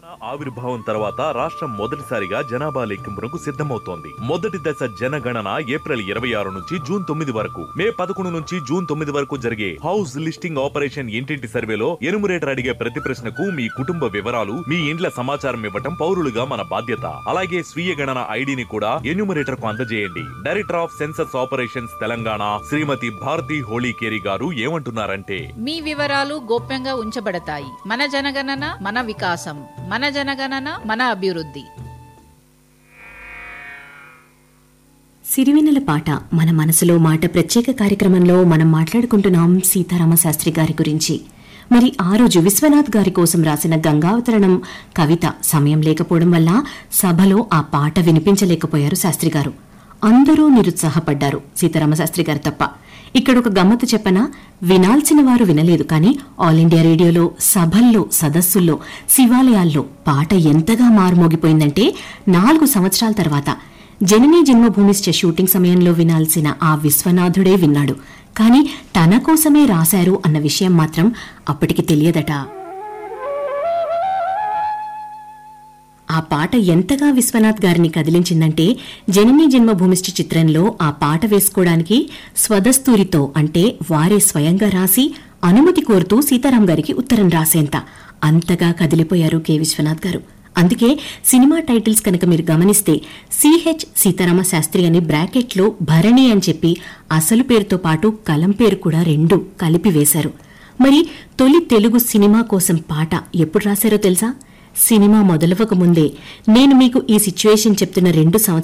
ఆవిర్భావం తర్వాత రాష్ట్రం మొదటిసారిగా జనాభా లెక్కింపునకు సిద్ధమవుతోంది మొదటి దశ జనగణన ఏప్రిల్ ఇరవై ఆరు నుంచి జూన్ తొమ్మిది వరకు మే పదకొండు నుంచి జూన్ తొమ్మిది వరకు జరిగే హౌస్ లిస్టింగ్ ఆపరేషన్ ఇంటింటి సర్వేలో ఎనుమరేటర్ అడిగే ప్రతి ప్రశ్నకు మీ కుటుంబ వివరాలు మీ ఇండ్ల సమాచారం ఇవ్వటం పౌరులుగా మన బాధ్యత అలాగే స్వీయ గణన ఐడిని కూడా ఎన్యూమరేటర్ కు అందజేయండి director of census operations Telangana Srimati Bharati Holikeri garu ఏమంటున్నారంటే మీ వివరాలు గోప్యంగా ఉంచబడతాయి మన జనగణన మన వికాసం మన జనగణన మన అభివృద్ధి సిరివెన్నెల పాట మన మనసులో మాట ప్రత్యేక కార్యక్రమంలో మనం మాట్లాడుకుంటున్నాం సీతారామ శాస్త్రి గారి గురించి మరి ఆ రోజు విశ్వనాథ్ గారి కోసం రాసిన గంగావతరణం కవిత సమయం లేకపోవడం వల్ల సభలో ఆ పాట వినిపించలేకపోయారు శాస్త్రి గారు అందరూ నిరుత్సాహపడ్డారు సీతారామ శాస్త్రి గారు తప్ప ఇక్కడ ఒక గమ్మత్తు చెప్పనా వినాల్సిన వారు వినలేదు కానీ ఆల్ ఇండియా రేడియోలో సభల్లో సదస్సుల్లో శివాలయాల్లో పాట ఎంతగా మారుమోగిపోయిందంటే నాలుగు సంవత్సరాల తర్వాత జననీ జన్మభూమిశ్చ షూటింగ్ సమయంలో వినాల్సిన ఆ విశ్వనాథుడే విన్నాడు కాని తన కోసమే రాశారు అన్న విషయం మాత్రం అప్పటికి తెలియదట ఆ పాట ఎంతగా విశ్వనాథ్ గారిని కదిలించిందంటే జననీ జన్మభూమిష్ఠ చిత్రంలో ఆ పాట వేసుకోవడానికి స్వదస్తూరితో అంటే వారే స్వయంగా రాసి అనుమతి కోరుతూ సీతారాం గారికి ఉత్తరం రాసేంత అంతగా కదిలిపోయారు కె విశ్వనాథ్ గారు అందుకే సినిమా టైటిల్స్ కనుక మీరు గమనిస్తే సిహెచ్ సీతారామ శాస్త్రి అని బ్రాకెట్లో భరణి అని చెప్పి అసలు పేరుతో పాటు కలం పేరు కూడా రెండు కలిపి వేశారు మరి తొలి తెలుగు సినిమా కోసం పాట ఎప్పుడు రాశారో తెలుసా సినిమా మొదలవక ముందే నేను మీకు ఈ సిచ్యువేషన్ చెప్తున్న రెండు సంవత్సరాలు